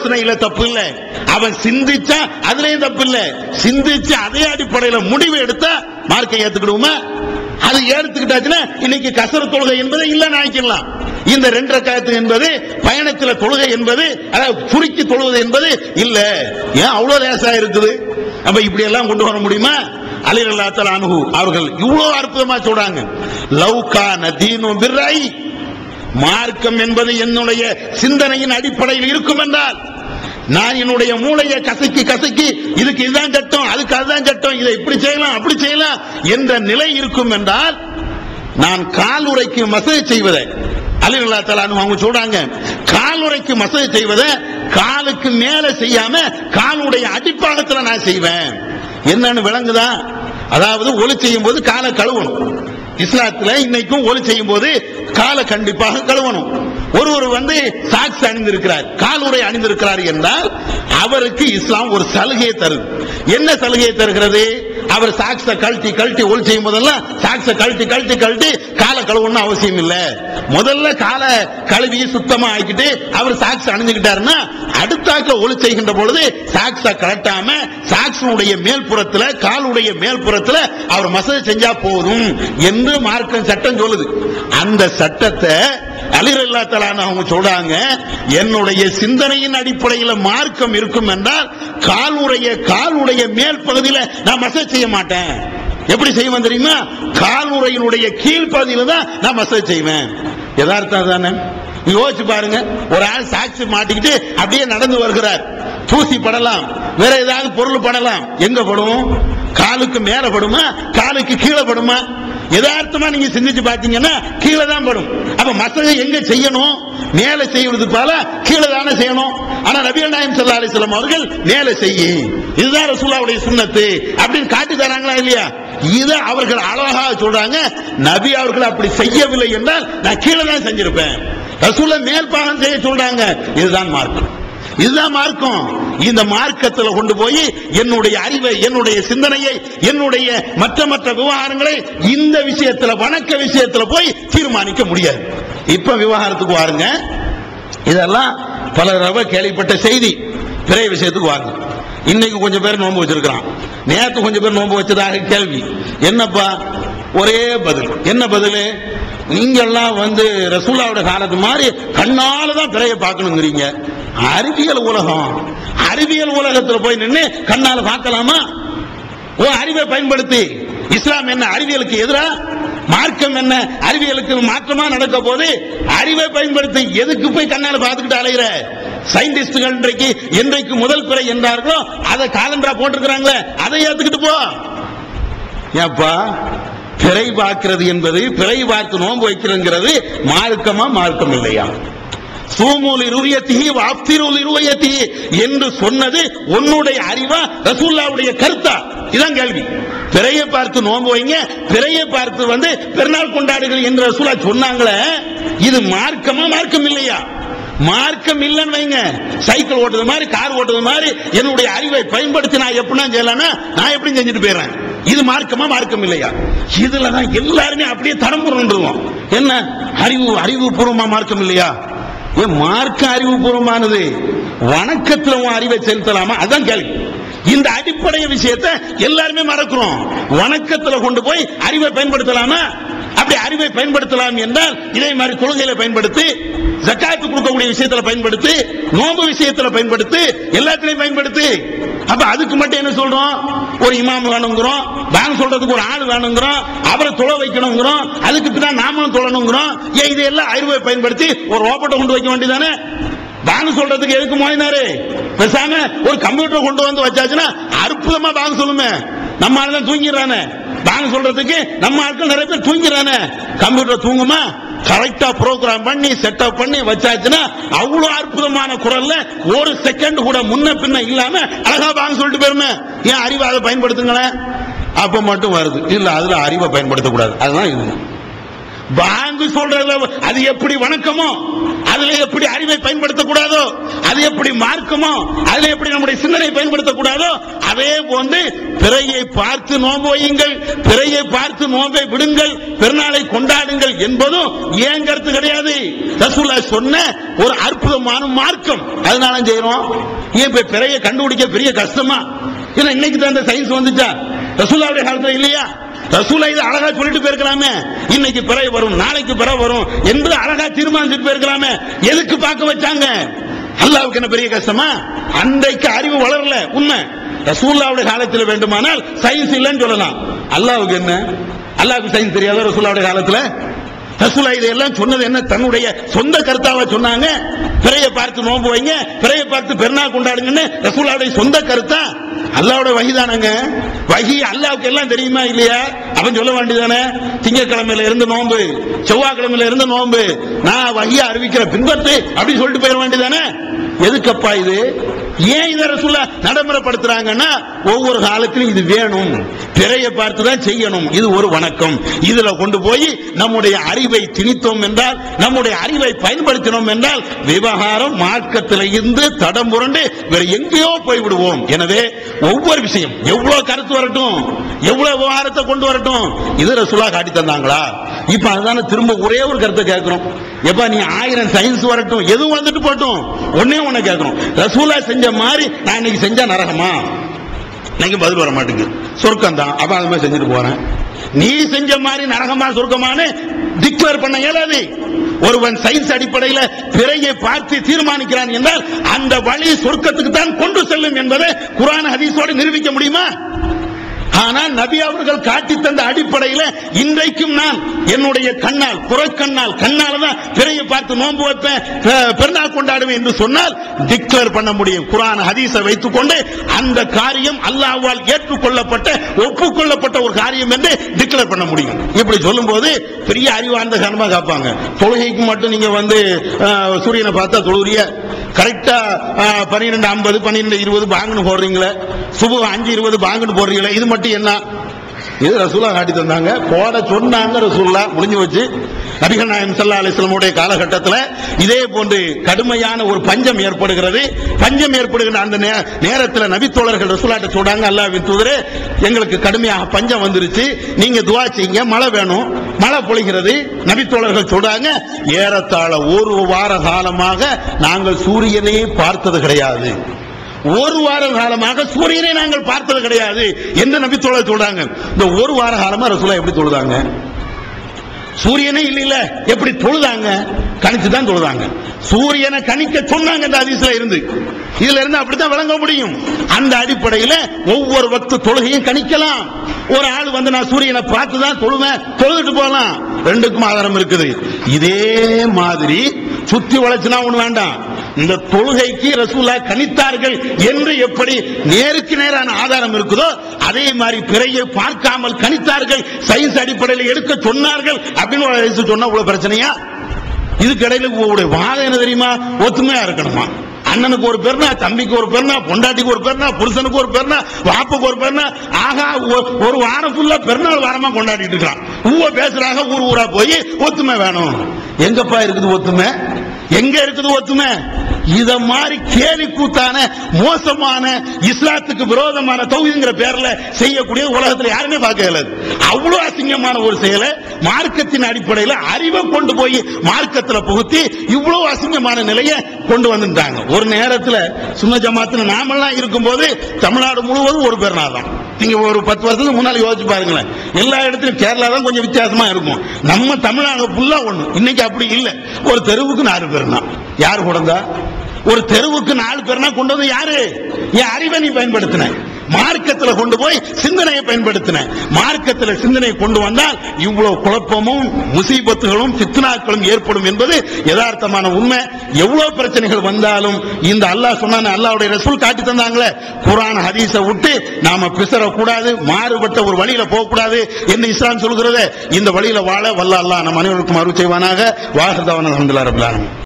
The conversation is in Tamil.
யோசனையில தப்பு இல்ல அவன் சிந்திச்சா அதுலயும் தப்பு இல்ல சிந்திச்சு அதே அடிப்படையில முடிவு எடுத்தா மார்க்கை ஏத்துக்கிடுவோமா அது எடுத்துக்கிட்டாச்சுன்னா இன்னைக்கு கசர தொழுகை என்பதை இல்ல நினைக்கலாம் இந்த ரெண்டு ரக்காயத்து என்பது பயணத்துல தொழுகை என்பது அதாவது சுருக்கி தொழுவது என்பது இல்ல ஏன் அவ்வளவு லேசா இருக்குது அப்ப இப்படி எல்லாம் கொண்டு வர முடியுமா அலி அல்லாத்தல் அனுகு அவர்கள் இவ்வளவு அற்புதமா சொல்றாங்க லவ்கா நதீனு பிர்ராய் மார்க்கம் என்பது என்னுடைய சிந்தனையின் அடிப்படையில் இருக்கும் என்றால் நான் என்னுடைய மூளையை கசக்கி கசக்கி இதுக்கு இதுதான் சட்டம் அதுக்கு அதுதான் சட்டம் இதை இப்படி செய்யலாம் அப்படி செய்யலாம் என்ற நிலை இருக்கும் என்றால் நான் கால் உரைக்கு மசேஜ் செய்வதை அலிரல்லா தலானு அவங்க சொல்றாங்க கால் உரைக்கு மசேஜ் செய்வதை காலுக்கு மேல செய்யாம காலுடைய அடிப்பாகத்துல நான் செய்வேன் என்னன்னு விளங்குதா அதாவது ஒளி செய்யும் போது காலை கழுவணும் இஸ்லாத்துல இன்னைக்கும் ஒளி செய்யும் போது காலை கண்டிப்பாக கழுவணும் ஒருவர் வந்து சாக்ஸ் அணிந்திருக்கிறார் காலுரை அணிந்திருக்கிறார் என்றால் அவருக்கு இஸ்லாம் ஒரு சலுகையை தருது என்ன சலுகையை தருகிறது அவர் சாக்ஸ கழட்டி கழட்டி ஒளி செய்யும் போதெல்லாம் சாக்ஸ கழட்டி கழட்டி கழட்டி காலை கழுவணும் அவசியம் இல்ல முதல்ல காலை கழுவி சுத்தமா ஆக்கிட்டு அவர் சாக்ஸ் அணிஞ்சுக்கிட்டாருன்னா அடுத்தாக்க ஒளி செய்கின்ற பொழுது சாக்ஸ கழட்டாம சாக்ஸனுடைய மேல்புறத்துல காலுடைய மேல்புறத்துல அவர் மசேஜ் செஞ்சா போதும் என்று மார்க்கம் சட்டம் சொல்லுது அந்த சட்டத்தை அலிரல்லா தலான அவங்க சொல்றாங்க என்னுடைய சிந்தனையின் அடிப்படையில் மார்க்கம் இருக்கும் என்றால் காலுடைய காலுடைய மேல் பகுதியில நான் மசேஜ் செய்ய மாட்டேன் எப்படி செய்வேன் தெரியுமா காலுறையினுடைய கீழ்ப்பகுதியில தான் நான் மசேஜ் செய்வேன் யதார்த்தம் தானே யோசிச்சு பாருங்க ஒரு ஆள் சாட்சி மாட்டிக்கிட்டு அப்படியே நடந்து வருகிறார் தூசி படலாம் வேற ஏதாவது பொருள் படலாம் எங்க படும் காலுக்கு மேல படுமா காலுக்கு கீழே படுமா யதார்த்தமா நீங்க சிந்திச்சு பாத்தீங்கன்னா கீழே தான் படும் அப்ப மசகை எங்க செய்யணும் மேல செய்வது போல கீழே தானே செய்யணும் ஆனா நபிகள் நாயம் சல்லா அலிஸ்லாம் அவர்கள் மேல செய்யி இதுதான் ரசூலாவுடைய சுண்ணத்து அப்படின்னு காட்டி தராங்களா இல்லையா இதை அவர்கள் அழகாக சொல்றாங்க நபி அவர்கள் அப்படி செய்யவில்லை என்றால் நான் கீழே தான் செஞ்சிருப்பேன் ரசூல மேல் பாகம் செய்ய சொல்றாங்க இதுதான் மார்க்கம் இதுதான் மார்க்கம் இந்த மார்க்கத்துல கொண்டு போய் என்னுடைய அறிவை என்னுடைய சிந்தனையை என்னுடைய மற்ற மற்ற விவகாரங்களை இந்த விஷயத்துல வணக்க விஷயத்துல போய் தீர்மானிக்க முடியாது இப்ப விவகாரத்துக்கு வாருங்க இதெல்லாம் பல தடவை கேள்விப்பட்ட செய்தி பிறை விஷயத்துக்கு வாங்க இன்னைக்கு கொஞ்சம் பேர் நோன்பு வச்சிருக்கிறான் நேத்து கொஞ்சம் பேர் நோன்பு வச்சதாக கேள்வி என்னப்பா ஒரே பதில் என்ன பதில் நீங்க எல்லாம் வந்து ரசூலாவோட காலத்து மாதிரி கண்ணால தான் பிறைய பார்க்கணுங்கிறீங்க அறிவியல் உலகம் அறிவியல் உலகத்துல போய் நின்று கண்ணால பார்க்கலாமா ஓ அறிவை பயன்படுத்தி இஸ்லாம் என்ன அறிவியலுக்கு எதிரா மார்க்கம் என்ன அறிவியலுக்கு மாற்றமா நடக்க போது அறிவை பயன்படுத்தி எதுக்கு போய் கண்ணால பார்த்துக்கிட்டு அலைகிற சயின்டிஸ்டுகள் இன்றைக்கு என்றைக்கு முதல் பிறை என்றார்களோ அதை காலண்டரா போட்டிருக்கிறாங்களே அதை ஏத்துக்கிட்டு போ ஏப்பா பிறை பார்க்கிறது என்பது பிறை பார்த்து நோன்பு வைக்கிறதுங்கிறது மார்க்கமா மார்க்கம் இல்லையா சூமூல் இருயத்திஹி வாப்திருல் இருவயத்திஹி என்று சொன்னது உன்னுடைய அறிவா ரசூல்லாவுடைய கருத்தா இதான் கேள்வி பிறையை பார்த்து நோன்பு வைங்க பிறையை பார்த்து வந்து பெருநாள் கொண்டாடுகள் என்று ரசூலா சொன்னாங்களே இது மார்க்கமா மார்க்கம் இல்லையா மார்க்கம் இல்லைன்னு வைங்க சைக்கிள் ஓட்டுறது மாதிரி கார் ஓட்டுறது மாதிரி என்னுடைய அறிவை பயன்படுத்தி நான் எப்படின்னா செய்யலாம்னா நான் எப்படி செஞ்சுட்டு போயிடுறேன் இது மார்க்கமா மார்க்கம் இல்லையா இதுல தான் எல்லாருமே அப்படியே தடம்புறோம் என்ன அறிவு அறிவுபூர்வமா மார்க்கம் இல்லையா ஏன் மார்க்க அறிவுபூர்வமானது வணக்கத்துல உன் அறிவை செலுத்தலாமா அதான் கேள்வி இந்த அடிப்படை விஷயத்தை எல்லாருமே மறக்கிறோம் வணக்கத்துல கொண்டு போய் அறிவை பயன்படுத்தலாமா அப்படி அறிவை பயன்படுத்தலாம் என்றால் இதே மாதிரி தொழுகையில பயன்படுத்தி ஜக்காத்து கொடுக்கக்கூடிய விஷயத்துல பயன்படுத்தி நோம்பு விஷயத்துல பயன்படுத்தி எல்லாத்திலையும் பயன்படுத்தி அப்ப அதுக்கு மட்டும் என்ன சொல்றோம் ஒரு இமாம் வேணுங்கிறோம் பேங்க் சொல்றதுக்கு ஒரு ஆள் வேணுங்கிறோம் அவரை தொலை வைக்கணுங்கிறோம் அதுக்கு பின்னா நாமளும் தொழணுங்கிறோம் ஏன் இதையெல்லாம் அறிவை பயன்படுத்தி ஒரு ரோபோட்டை கொண்டு வைக்க வேண்டியதானே பேங்க் சொல்றதுக்கு எதுக்கு மோதினாரு பேசாம ஒரு கம்ப்யூட்டர் கொண்டு வந்து வச்சாச்சுன்னா அற்புதமா பேங்க் சொல்லுமே நம்ம ஆளுதான் தூங்கிடுறானே பேங்க் சொல்றதுக்கு நம்ம ஆட்கள் நிறைய பேர் தூங்கிறானே கம்ப்யூட்டர் தூங்குமா கரெக்டா ப்ரோக்ராம் பண்ணி செட்டப் பண்ணி வச்சாச்சுன்னா அவ்வளவு அற்புதமான குரல்ல ஒரு செகண்ட் கூட முன்ன பின்ன இல்லாம அழகா பேங்க் சொல்லிட்டு போயிருமே ஏன் அறிவை அதை பயன்படுத்துங்களேன் அப்ப மட்டும் வருது இல்ல அதுல அறிவை பயன்படுத்தக்கூடாது அதுதான் இது பாங்கு சொல்றதுல அது எப்படி வணக்கமோ அதுல எப்படி அறிவை பயன்படுத்தக்கூடாதோ அது எப்படி மார்க்கமோ அதுல எப்படி நம்முடைய சிந்தனை பயன்படுத்தக்கூடாதோ அதே போன்று பிறையை பார்த்து நோன்பு வையுங்கள் பிறையை பார்த்து நோன்பை விடுங்கள் பெருநாளை கொண்டாடுங்கள் என்பதும் ஏன் கருத்து கிடையாது ரசூல்லா சொன்ன ஒரு அற்புதமான மார்க்கம் அதனால செய்யறோம் ஏன் இப்ப பிறையை கண்டுபிடிக்க பெரிய கஷ்டமா ஏன்னா இன்னைக்கு தான் இந்த சயின்ஸ் வந்துச்சா ரசூல்லாவுடைய காலத்துல இல்லையா ரசூலா இது அழகா சொல்லிட்டு போயிருக்கலாமே இன்னைக்கு பிறை வரும் நாளைக்கு பிற வரும் என்பது அழகா தீர்மானிச்சுட்டு போயிருக்கலாமே எதுக்கு பார்க்க வச்சாங்க அல்லாவுக்கு என்ன பெரிய கஷ்டமா அன்றைக்கு அறிவு வளரல உண்மை ரசூல்லாவுடைய காலத்தில் வேண்டுமானால் சயின்ஸ் இல்லைன்னு சொல்லலாம் அல்லாவுக்கு என்ன அல்லாவுக்கு சயின்ஸ் தெரியாத ரசூல்லாவுடைய காலத்துல ரசூலா இதெல்லாம் சொன்னது என்ன தன்னுடைய சொந்த கருத்தாவா சொன்னாங்க பிறையை பார்த்து நோன்பு வைங்க பிறையை பார்த்து பெருநாள் கொண்டாடுங்கன்னு ரசூலாவுடைய சொந்த கருத்தா அல்லாவோட வகிதானங்க வகி அல்லாவுக்கு எல்லாம் தெரியுமா இல்லையா அவன் சொல்ல வேண்டியதானே திங்கக்கிழமையில இருந்து நோன்பு செவ்வாய்க்கிழமையில இருந்து நோன்பு நான் வகியா அறிவிக்கிற பின்பற்று அப்படி சொல்லிட்டு போயிட வேண்டியதானே எதுக்கப்பா இது ஏன் இதை ரசூலா நடைமுறைப்படுத்துறாங்கன்னா ஒவ்வொரு காலத்திலும் இது வேணும் பிறையை பார்த்து தான் செய்யணும் இது ஒரு வணக்கம் இதுல கொண்டு போய் நம்முடைய அறிவை திணித்தோம் என்றால் நம்முடைய அறிவை பயன்படுத்தினோம் என்றால் விவகாரம் மார்க்கத்தில் இருந்து தடம் புரண்டு வேற எங்கேயோ போய் விடுவோம் எனவே ஒவ்வொரு விஷயம் எவ்வளவு கருத்து வரட்டும் எவ்வளவு விவகாரத்தை கொண்டு வரட்டும் இது ரசூலா காட்டி தந்தாங்களா இப்ப அதுதானே திரும்ப ஒரே ஒரு கருத்தை கேட்கிறோம் எப்ப நீ ஆயிரம் சயின்ஸ் வரட்டும் எதுவும் வந்துட்டு போட்டும் ஒன்னே ஒண்ணு கேட்கிறோம் ரசூலா செஞ்ச மாதிரி நான் இன்னைக்கு செஞ்சா நரகமா இன்னைக்கு பதில் வர மாட்டேங்குது சொர்க்கம் தான் அப்ப அது மாதிரி செஞ்சுட்டு போறேன் நீ செஞ்ச மாதிரி நரகமா சொர்க்கமானு டிக்ளேர் பண்ண இயலாது ஒருவன் சயின்ஸ் அடிப்படையில் பிறையை பார்த்து தீர்மானிக்கிறான் என்றால் அந்த வழி சொர்க்கத்துக்கு தான் கொண்டு செல்லும் என்பதை குரான் ஹதீஸோடு நிரூபிக்க முடியுமா ஆனால் நபி அவர்கள் காட்டி தந்த அடிப்படையில் இன்றைக்கும் நான் என்னுடைய கண்ணால் புறக்கண்ணால் கண்ணால தான் பிறையை பார்த்து நோன்பு வைப்பேன் அஹ், பெருநாள் கொண்டாடுவேன் என்று சொன்னால் டிக்ளேர் பண்ண முடியும் குரான் ஹதீஸை வைத்துக் கொண்டு அந்த காரியம் அல்லாஹ்வால் ஏற்றுக்கொள்ளப்பட்ட ஒப்புக்கொள்ளப்பட்ட ஒரு காரியம் என்று டிக்ளேர் பண்ண முடியும் இப்படி சொல்லும்போது பெரிய அறிவார்ந்த காரணமா காப்பாங்க தொழுகைக்கு மட்டும் நீங்க வந்து அஹ், சூரியனை பார்த்தா தொழுறிய கரெக்டா பன்னிரெண்டு ஐம்பது பன்னிரெண்டு இருபது பாங்குன்னு போடுறீங்களே சுபு அஞ்சு இருபது பாங்குன்னு போடுறீங்களே இது மட்டும் என்ன இது ரசூலா காட்டி தந்தாங்க போட சொன்னாங்க ரசூல்லா முடிஞ்சு வச்சு நபிகள் நாயகம் ஸல்லல்லாஹு அலைஹி வஸல்லமுடைய காலகட்டத்தில் இதே போன்று கடுமையான ஒரு பஞ்சம் ஏற்படுகிறது பஞ்சம் ஏற்படுகிற அந்த நே- நேரத்தில் நபித்தோழர்கள் ரசூலாட்ட சொல்றாங்க அல்லாஹ்வின் தூதரே எங்களுக்கு கடுமையாக பஞ்சம் வந்துருச்சு நீங்க துவா செய்யுங்க மழை வேணும் மழை பொழிகிறது நபித்தோழர்கள் சொல்றாங்க ஏறத்தாழ ஒரு வார காலமாக நாங்கள் சூரியனையே பார்த்தது கிடையாது ஒரு வார காலமாக சூரியனை நாங்கள் பார்த்தது கிடையாது என்று நபி தோழர் சொல்றாங்க இந்த ஒரு வார காலமா ரசூலா எப்படி தொழுதாங்க சூரியனே இல்ல இல்ல எப்படி தொழுதாங்க கணிச்சு தான் தொழுதாங்க சூரியனை கணிக்க சொன்னாங்க இந்த அதிசல இருந்து இதுல இருந்து அப்படித்தான் விளங்க முடியும் அந்த அடிப்படையில ஒவ்வொரு வக்து தொழுகையும் கணிக்கலாம் ஒரு ஆள் வந்து நான் சூரியனை பார்த்து தான் தொழுவேன் தொழுதுட்டு போகலாம் ரெண்டுக்கும் ஆதாரம் இருக்குது இதே மாதிரி சுத்தி வளைச்சுனா ஒண்ணு வேண்டாம் இந்த தொழுகைக்கு ரசூலா கணித்தார்கள் என்று எப்படி நேருக்கு நேரான ஆதாரம் இருக்குதோ அதே மாதிரி பிறையை பார்க்காமல் கணித்தார்கள் சயின்ஸ் அடிப்படையில் எடுக்க சொன்னார்கள் அப்படின்னு ஒரு ஹதீஸ் சொன்னா இவ்வளவு பிரச்சனையா இதுக்கு இடையில உங்களுடைய வாதம் என்ன தெரியுமா ஒத்துமையா இருக்கணுமா அண்ணனுக்கு ஒரு பேர்னா தம்பிக்கு ஒரு பேர்னா பொண்டாட்டிக்கு ஒரு பேர்னா புருஷனுக்கு ஒரு பேர்னா வாப்புக்கு ஒரு பேர்னா ஆகா ஒ- ஒரு வாரம் ஃபுல்லா பெருநாள் வாரமா கொண்டாடிட்டு இருக்கான் ஊவ பேசுறாங்க ஊர் ஊரா போய் ஒத்துமை வேணும் எங்கப்பா இருக்குது ஒத்துமை எங்க இருக்குது ஒத்துமை இத மாதிரி கேலி கூத்தான மோசமான இஸ்லாத்துக்கு விரோதமான தௌஹீதுங்கிற பேர்ல செய்யக்கூடிய உலகத்துல யாருமே பார்க்க இயலாது அவ்வளவு அசிங்கமான ஒரு செயலை மார்க்கத்தின் அடிப்படையில் அறிவை கொண்டு போய் மார்க்கத்துல புகுத்தி இவ்வளவு அசிங்கமான நிலையை கொண்டு வந்துட்டாங்க ஒரு நேரத்துல சுன்ன ஜமாத்துல நாமெல்லாம் இருக்கும்போது தமிழ்நாடு முழுவதும் ஒரு பேர் தான் நீங்க ஒரு பத்து வருஷத்துக்கு முன்னாடி யோசிச்சு பாருங்களேன் எல்லா இடத்துலயும் கேரளா தான் கொஞ்சம் வித்தியாசமா இருக்கும் நம்ம தமிழ்நாடு ஃபுல்லா ஒண்ணு இன்னைக்கு அப்படி இல்ல ஒரு தெருவுக்கு நாலு பேர் தான் யார் கொண்டா ஒரு தெருவுக்கு நாலு பேர்னா கொண்டு வந்து யாரு என் அறிவை நீ பயன்படுத்தின மார்க்கத்துல கொண்டு போய் சிந்தனையை பயன்படுத்தின மார்க்கத்துல சிந்தனையை கொண்டு வந்தால் இவ்வளவு குழப்பமும் முசீபத்துகளும் பித்னாக்களும் ஏற்படும் என்பது யதார்த்தமான உண்மை எவ்வளவு பிரச்சனைகள் வந்தாலும் இந்த அல்லாஹ் சொன்ன அல்லாஹ்வுடைய ரசூல் காட்டி தந்தாங்களே குர்ஆன் ஹதீஸை விட்டு நாம பிசறக்கூடாது மாறுபட்ட ஒரு வழியில போகக்கூடாது என்று இஸ்லாம் சொல்கிறது இந்த வழியில வாழ வல்ல அல்லாஹ் நம் அனைவருக்கும் அருள் செய்வானாக வாகதவன் அலமதுல்லா ரபிலான